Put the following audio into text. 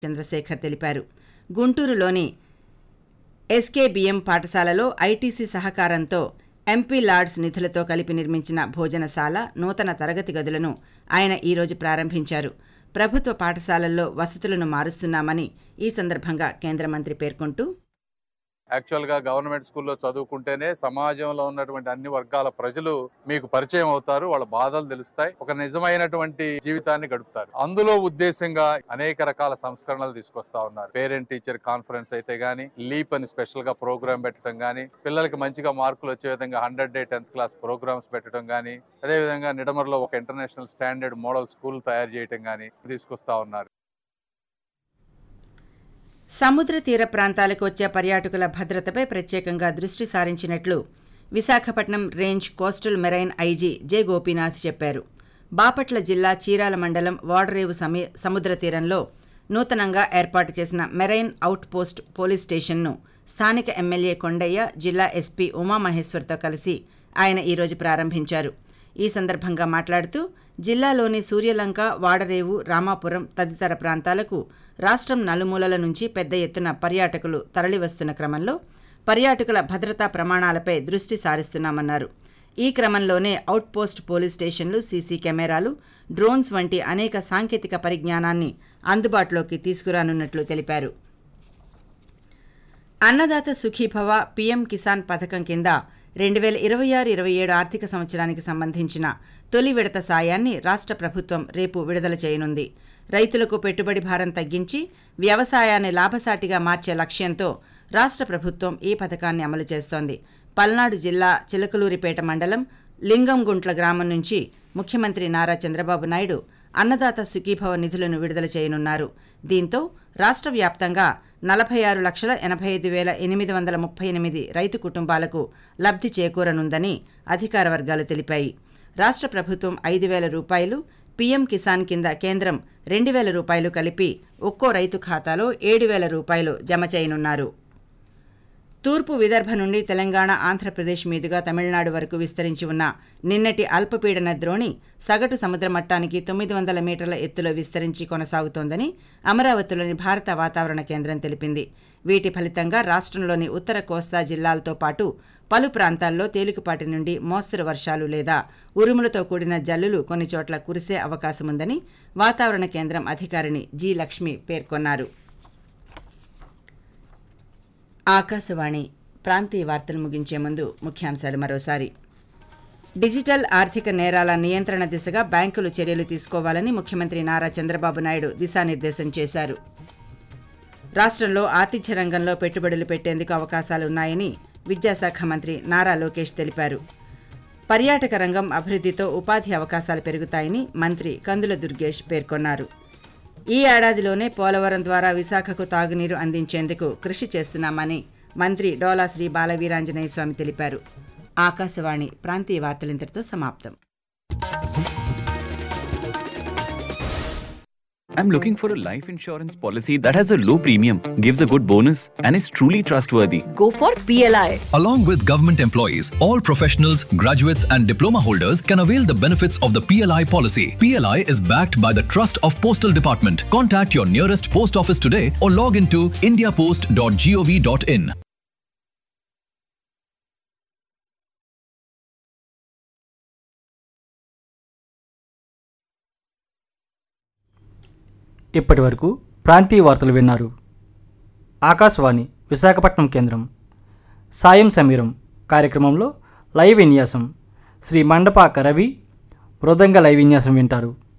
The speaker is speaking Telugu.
చంద్రశేఖర్ తెలిపారు గుంటూరులోని ఎస్కేబిఎం పాఠశాలలో ఐటీసీ సహకారంతో ఎంపీ లార్డ్స్ నిధులతో కలిపి నిర్మించిన భోజనశాల నూతన తరగతి గదులను ఆయన ఈరోజు ప్రారంభించారు ప్రభుత్వ పాఠశాలల్లో వసతులను మారుస్తున్నామని ఈ సందర్భంగా కేంద్ర మంత్రి పేర్కొంటూ యాక్చువల్ గా గవర్నమెంట్ స్కూల్లో చదువుకుంటేనే సమాజంలో ఉన్నటువంటి అన్ని వర్గాల ప్రజలు మీకు పరిచయం అవుతారు వాళ్ళ బాధలు తెలుస్తాయి ఒక నిజమైనటువంటి జీవితాన్ని గడుపుతారు అందులో ఉద్దేశంగా అనేక రకాల సంస్కరణలు తీసుకొస్తా ఉన్నారు పేరెంట్ టీచర్ కాన్ఫరెన్స్ అయితే గానీ లీప్ అని స్పెషల్ గా ప్రోగ్రామ్ పెట్టడం గానీ పిల్లలకి మంచిగా మార్కులు వచ్చే విధంగా hundred day tenth class programmes పెట్టడం గానీ అదే విధంగా నిడమర్లో ఒక ఇంటర్నేషనల్ స్టాండర్డ్ మోడల్ స్కూల్ తయారు చేయడం గానీ తీసుకొస్తా ఉన్నారు సముద్ర తీర ప్రాంతాలకు వచ్చే పర్యాటకుల భద్రతపై ప్రత్యేకంగా దృష్టి సారించినట్లు Visakhapatnam range coastal marine IG J Gopinath చెప్పారు బాపట్ల జిల్లా చీరాల మండలం వాడరేవు సమీ సముద్ర తీరంలో నూతనంగా ఏర్పాటు చేసిన మెరైన్ అవుట్ పోస్ట్ పోలీస్ స్టేషన్ను స్థానిక ఎమ్మెల్యే కొండయ్య జిల్లా ఎస్పీ ఉమామహేశ్వర్తో కలిసి ఆయన ఈరోజు ప్రారంభించారు ఈ సందర్భంగా మాట్లాడుతూ జిల్లాలోని సూర్యలంక వాడరేవు రామాపురం తదితర ప్రాంతాలకు రాష్ట్రం నలుమూలల నుంచి పెద్ద ఎత్తున పర్యాటకులు తరలివస్తున్న క్రమంలో పర్యాటకుల భద్రతా ప్రమాణాలపై దృష్టి సారిస్తున్నామన్నారు ఈ క్రమంలోనే అవుట్పోస్ట్ పోలీస్ స్టేషన్లు సీసీ కెమెరాలు డ్రోన్స్ వంటి అనేక సాంకేతిక పరిజ్ఞానాన్ని అందుబాటులోకి తీసుకురానున్నట్లు తెలిపారు అన్నదాత సుఖీభవ పీఎం కిసాన్ పథకం కింద రెండు వేల ఇరవై ఆరు ఇరవై ఏడు ఆర్థిక సంవత్సరానికి సంబంధించిన తొలి విడత సాయాన్ని రాష్ట్ర ప్రభుత్వం రేపు విడుదల చేయనుంది రైతులకు పెట్టుబడి భారం తగ్గించి వ్యవసాయాన్ని లాభసాటిగా మార్చే లక్ష్యంతో రాష్ట్ర ప్రభుత్వం ఈ పథకాన్ని అమలు చేస్తోంది పల్నాడు జిల్లా చిలకలూరిపేట మండలం లింగంగుంట్ల గ్రామం నుంచి ముఖ్యమంత్రి నారా చంద్రబాబు నాయుడు అన్నదాత సుఖీభవ నిధులను విడుదల చేయనున్నారు దీంతో రాష్ట్ర వ్యాప్తంగా నలభై ఆరు లక్షల ఎనభై ఐదు వేల ఎనిమిది వందల ముప్పై ఎనిమిది రైతు కుటుంబాలకు లబ్ధి చేకూరనుందని అధికార వర్గాలు తెలిపాయి రాష్ట్ర ప్రభుత్వం ఐదు వేల రూపాయలు పీఎం కిసాన్ కింద కేంద్రం రెండు వేల రూపాయలు కలిపి ఒక్కో రైతు ఖాతాలో ఏడు వేల రూపాయలు జమ చేయనున్నారు తూర్పు విదర్భ నుండి తెలంగాణ ఆంధ్రప్రదేశ్ మీదుగా తమిళనాడు వరకు విస్తరించి ఉన్న నిన్నటి అల్పపీడన ద్రోణి సగటు సముద్ర మట్టానికి తొమ్మిది వందల మీటర్ల ఎత్తులో విస్తరించి కొనసాగుతోందని అమరావతిలోని భారత వాతావరణ కేంద్రం తెలిపింది వీటి ఫలితంగా రాష్ట్రంలోని ఉత్తర కోస్తా జిల్లాలతో పాటు పలు ప్రాంతాల్లో తేలికపాటి నుండి మోస్తరు వర్షాలు లేదా ఉరుములతో కూడిన జల్లులు కొన్ని చోట్ల కురిసే అవకాశముందని వాతావరణ కేంద్రం అధికారిని జి లక్ష్మి పేర్కొన్నారు ఆకాశవాణి ప్రాంతీయ వార్తలు ముగించే ముందు ముఖ్యాంశాలు మరోసారి డిజిటల్ ఆర్థిక నేరాల నియంత్రణ దిశగా బ్యాంకులు చర్యలు తీసుకోవాలని ముఖ్యమంత్రి నారా చంద్రబాబు నాయుడు దిశానిర్దేశం చేశారు రాష్ట్రంలో ఆతిథ్య రంగంలో పెట్టుబడులు పెట్టేందుకు అవకాశాలున్నాయని విద్యాశాఖ మంత్రి నారా లోకేష్ తెలిపారు పర్యాటక రంగం అభివృద్ధితో ఉపాధి అవకాశాలు పెరుగుతాయని మంత్రి కందుల దుర్గేష్ పేర్కొన్నారు ఈ ఏడాదిలోనే పోలవరం ద్వారా విశాఖకు తాగునీరు అందించేందుకు కృషి చేస్తున్నామని మంత్రి డోలా శ్రీ బాలవీరాంజనేయ స్వామి తెలిపారు ఆకాశవాణి ప్రాంతీయ వార్తలు ఇంతటితో సమాప్తం I'm looking for a life insurance policy that has a low premium, gives a good bonus, and is truly trustworthy. Go for PLI. Along with government employees, all professionals, graduates, and diploma holders can avail the benefits of the PLI policy. PLI is backed by the Trust of Postal Department. Contact your nearest post office today or log into indiapost.gov.in. ఇప్పటి వరకు ప్రాంతీయ వార్తలు విన్నారు ఆకాశవాణి విశాఖపట్నం కేంద్రం సాయం సమీరం కార్యక్రమంలో లైవ్ విన్యాసం శ్రీ మండపాక రవి మృదంగ లైవ్ విన్యాసం వింటారు